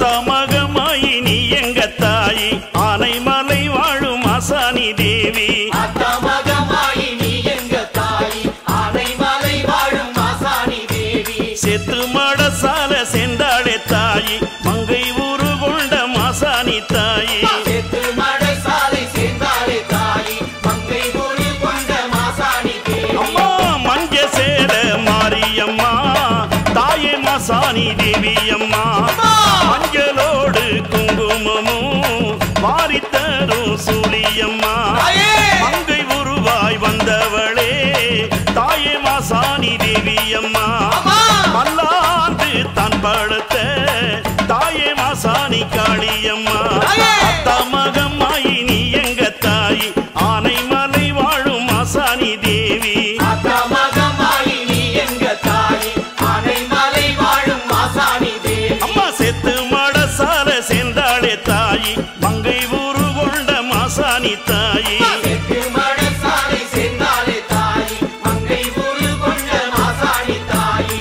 அத்தா மகமாயி நீ எங்க தாயி ஆனைமலை வாழும் ஆசானி தேவி அத்தமகமாயி நீ எங்க தாயி ஆனைமலை வாழும் மாசாணி தேவி செத்து மடசால சென்றாளே தாயி மங்கை ஊரு கொண்ட மாசாணி தாயி சேத்து மடை சாலை சேர்ந்தாலே தாயி மங்கை ஒரு கொண்ட மாசாணி தேவி அம்மா மஞ்ச சேர மாரியம்மா தாயே மாசாணி தேவி அம்மா மஞ்சளோடு குங்குமமும் வாரித்தரும் சூழியம்மா தாயே! மங்கை உருவாய் வந்தவளே தாயே மாசாணி தேவி அம்மா அம்மா! மல்லாந்து தான் படுத்த தாயே மாசாணி காளியம்மா தாயே! அத்தா மகமாயி நீ எங்க தாயி ஆனைமலை வாழும் மாசாணி தேவி அத்தமகமாயி நீ எங்க தாயி ஆனைமலை வாழும் மாசாணி தேவி அம்மா செத்து மடசால சென்றாளே தாயி மங்கை ஊரு கொண்ட மாசாணி தாயி சேத்து மடை சாலை சேர்ந்தாலே தாயி மங்கை ஒரு கொண்ட மாசாணி தாயி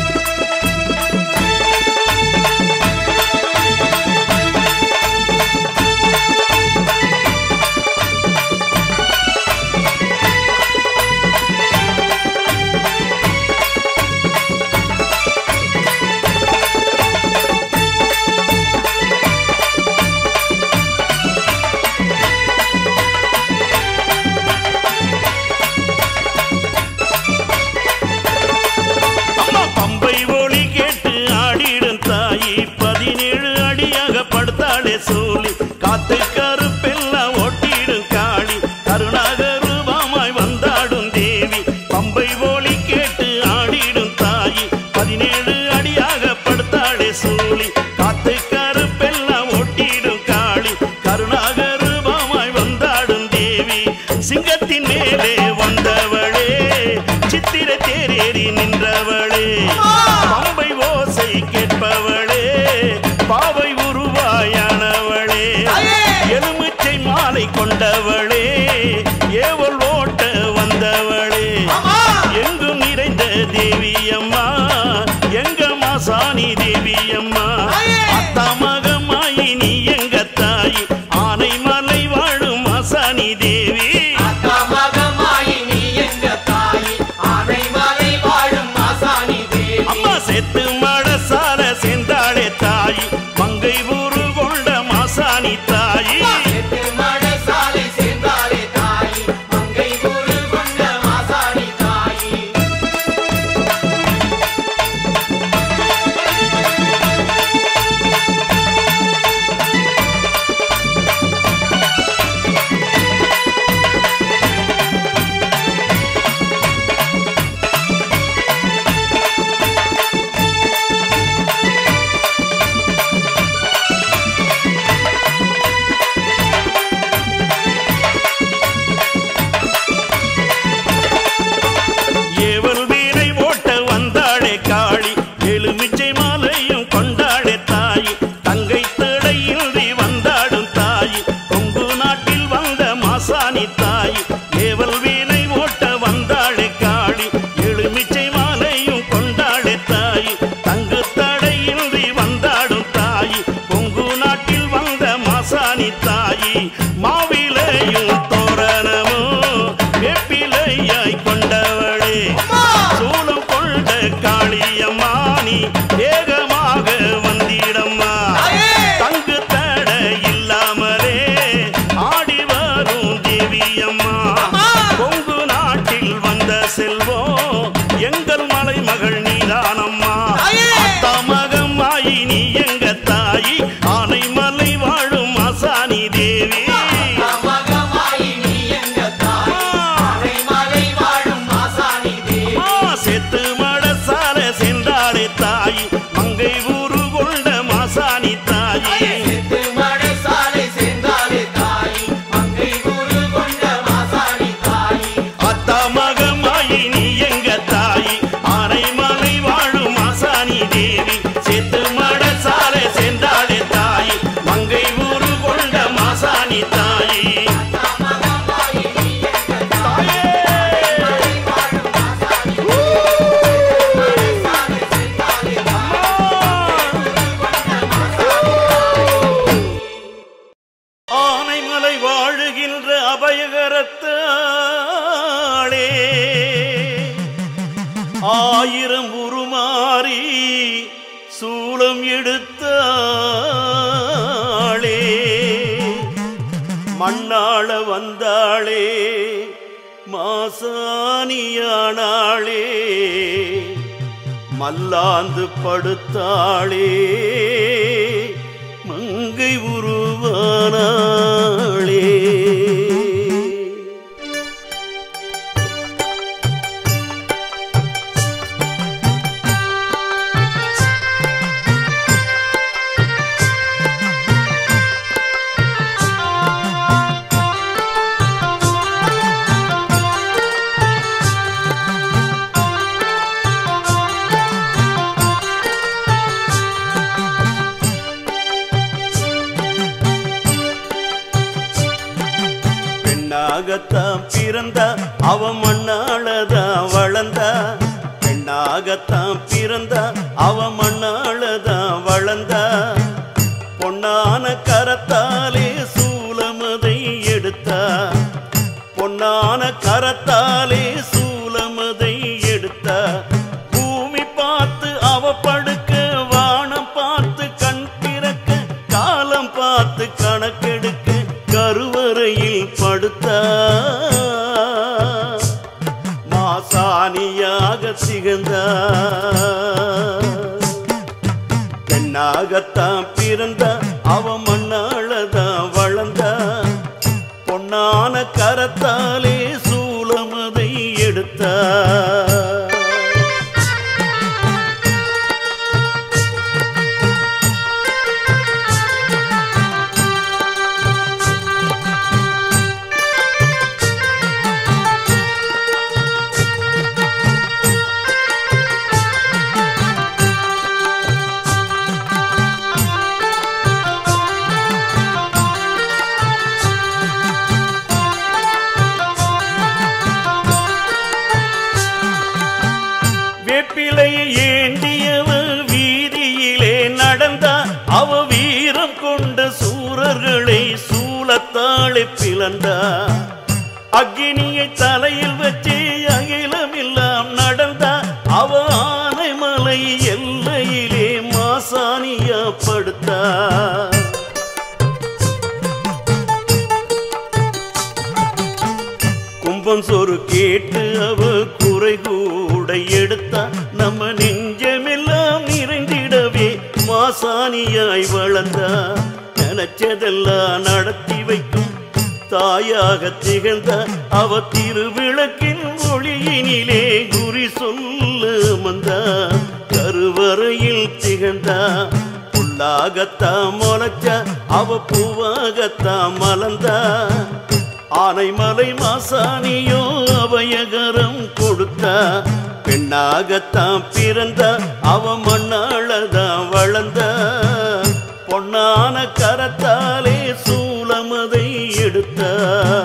அம்மா பம்பை ஒளி கேட்டு ஆடிடும் தாயி பதினேழு அடியாக படுத்தாளே சூலி காத்து கருப்பெல்லாம் ஒட்டிடும் காளி கருணாகரூபமாய் வந்தாடும் தேவி பம்பை ஒளி கேட்டு ஆடிடும் தாயி பதினேழு அடியாக படுத்தாளே சூலி காத்து கருப்பெல்லாம் ஒட்டிடும் காளி கருணாகரூபமாய் வந்தாடும் தேவி சிங்கத்தின் மேலே வந்தவளே சித்திர தேரேறி நின்றவளே பம்பை ஓசை கேட்பவளே பாவை உருவாயானவளே எலுமிச்சை மாலை கொண்டவளே ஏவல் ஓட்ட வந்தவளே எங்கும் நிறைந்த தேவி அம்மா எங்க மாசாணி தேவி அம்மா அத்தா மகமாயி நீ எங்க தாயி ஆனைமலை வாழும் மாசாணி தேவி அத்தமகமாயி நீ எங்க தாயி ஆனைமலை வாழும் மாசாணி தேவி அம்மா செத்து மடசால சென்றாளே தாயி மங்கை ஊரு கொண்ட மாசாணி தாயி சேத்து மடை சாலை சேர்ந்தாலே தாயி மங்கை ஒரு கொண்ட மாசாணி தாயி ஏவல் வீரை ஓட்ட வந்தாளே காளி எலுமிச்சை மாலையும் கொண்டாடே தாயி தங்கை தடையின்றி வந்தாடும் தாயி கொங்கு நாட்டில் வந்த மாசாணி தாயி ஏவல் வீரை ஓட்ட வந்தாளே காளி எலுமிச்சை மாலையும் கொண்டாடே தாயி தங்கு தடையின்றி வந்தாடும் தாயி கொங்கு நாட்டில் வந்த மாசாணி தாயி மாவிலையும் தோரணமும் வேப்பிலையாய் கொண்டவளே சூலம் கொண்ட காளியம்மா நீ ஏகமாக வந்திடம்மா தங்கு தட இல்லாமலே ஆடி வரும் தேவியம்மா கொங்கு நாட்டில் வந்த செல்வம் எங்கள் மலை மகள் நீதானம்மா அத்தா மகமாயி நீ எங்க தாயி ஆனைமலை வாழும் ஆசானி தேவி அத்தமகமாயி நீ எங்க தாயி ஆனைமலை வாழும் மாசாணி தேவி ஆ, செத்து மடசால சென்றாளே தாயி மங்கை ஊரு கொண்ட மாசாணி தாயி சேத்து மடை சாலை சேர்ந்தாலே தாயி மங்கை ஒரு கொண்ட மாசாணி தாயி அத்தா மகமாயி நீ எங்க தாயி ஆனைமலை வாழும் மாசாணி தேவி செத்து மடசால சென்றாளே தாயி மங்கை ஊரு கொண்ட மாசாணி தாயி அத்தமகமாயி நீ எங்க தாயே! தாயி வாழும் மாசாணி மடை சாலை சேர்ந்தாலே தாயி அம்மா! கொண்ட மாசாணி எடுத்தாளே மண்ணாள வந்தாளே மாசாணியானாளே மல்லாந்து படுத்தாளே மங்கை உருவானாளே பெண்ணாகத்தான் பிறந்தா அவ மண்ணாளதான் வளர்ந்தா பெண்ணாகத்தான் பிறந்தா அவ மண்ணாளதான் வளர்ந்தா பொன்னான கரத்தாலே சூலமதை எடுத்தா பொன்னான கரத்தாலே சூலமதை எடுத்தா பூமி பார்த்து அவ படுக்க வானம் பார்த்து கண் திறக்க காலம் பார்த்து கணக்கெடுக்க கருவறையில் படுத்தா மாசாணியாக திகழ்ந்தா பெண்ணாகத்தான் பிறந்த அவ மண்ணாளதான் வளர்ந்தா பொன்னான கரத்தாலே சூலமதை எடுத்தா வேப்பிலையை ஏந்தியவ வீதியிலே நடந்தா அவ வீரம் கொண்ட சூரர்களை சூலத்தாளை பிளந்தா அக்னியை தலையில் வச்சு அகிலமெல்லாம் நடந்தா அவ ஆனைமலை எல்லையிலே மாசாணியா படுத்தா கும்பம் சொரு கேட்டு அவ குறை கூட எடுத்தா நம்ம நெஞ்சமெல்லாம் நிறைந்திடவே மாசாணியாய் வளர்ந்தா நினைச்சதெல்லாம் நடத்தி வைக்கும் தாயாக திகழ்ந்த அவ திருவிளக்கின் ஒளியினிலே குறி சொல்ல வந்தா கருவறையில் திகழ்ந்தா புல்லாகத்தான் முளைச்சா அவ பூவாகத்தான் மலர்ந்தா ஆனைமலை மாசாணியோ அபயகரம் கொடுத்தா பெண்ணாகத்தான் பிறந்த அவ மண்ணாளதான் வளர்ந்த பொன்னான கரத்தாலே சூலமதை எடுத்தா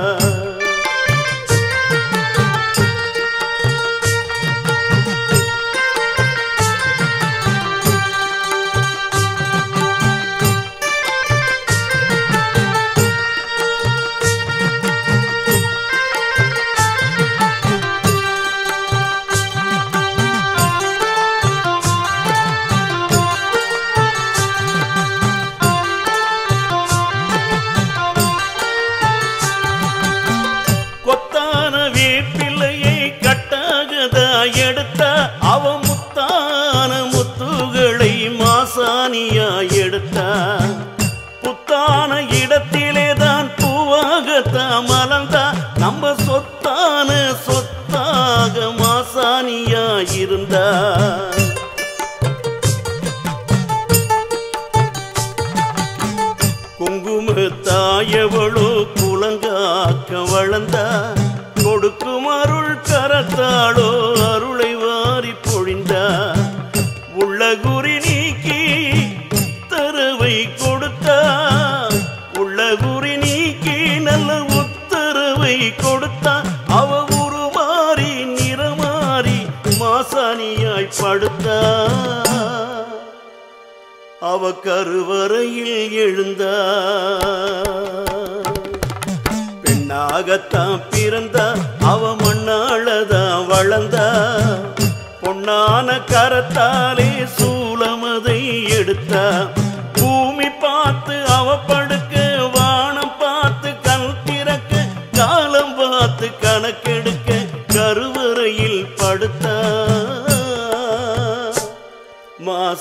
கொத்தான வேப்பிள்ளையை கட்டாகதா எடுத்த அவ முத்தான முத்துகளை மாசாணியா எடுத்த புத்தான இடத்திலே தான் பூவாகத்தான் மலர்ந்தா நம்ம சொத்தான சொத்தாக மாசாணியா இருந்தா குங்குமத்தாயவளோ குலங்காக்க வளர்ந்தா கொடுக்கும் அருள் கரத்தாளோ அருளை வாரி பொழிந்தா உள்ள குறி நீக்கி உத்தரவை கொடுத்தா உள்ள குறி நீக்கி நல்ல உத்தரவை கொடுத்தா அவ உருமாறி நிறமாறி மாசாணியாய் படுத்தா அவ கருவறையில் எழுந்தா பெண்ணாகத்தான் பிறந்தா அவ மண்ணாளதான் வளர்ந்தா பொன்னான கரத்தாலே சூலமதை எடுத்தா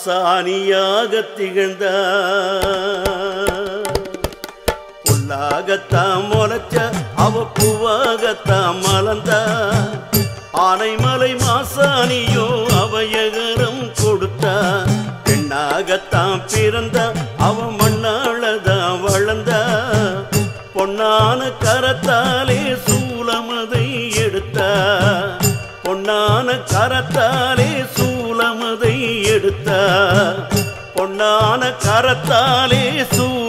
மாசாணியாக திகழ்ந்தார் புல்லாகத்தான் முளைச்ச அவ பூவாகத்தான் மலர்ந்தா ஆனைமலை மாசாணியோ அவையகரம் கொடுத்தா பெண்ணாகத்தான் பிறந்த அவ மண்ணாளதான் வளர்ந்தா பொன்னான கரத்தாலே சூலமதை எடுத்தா பொன்னான கரத்தாலே சூலமதை எடுத்தா பொன்னான கரத்தாலே சூ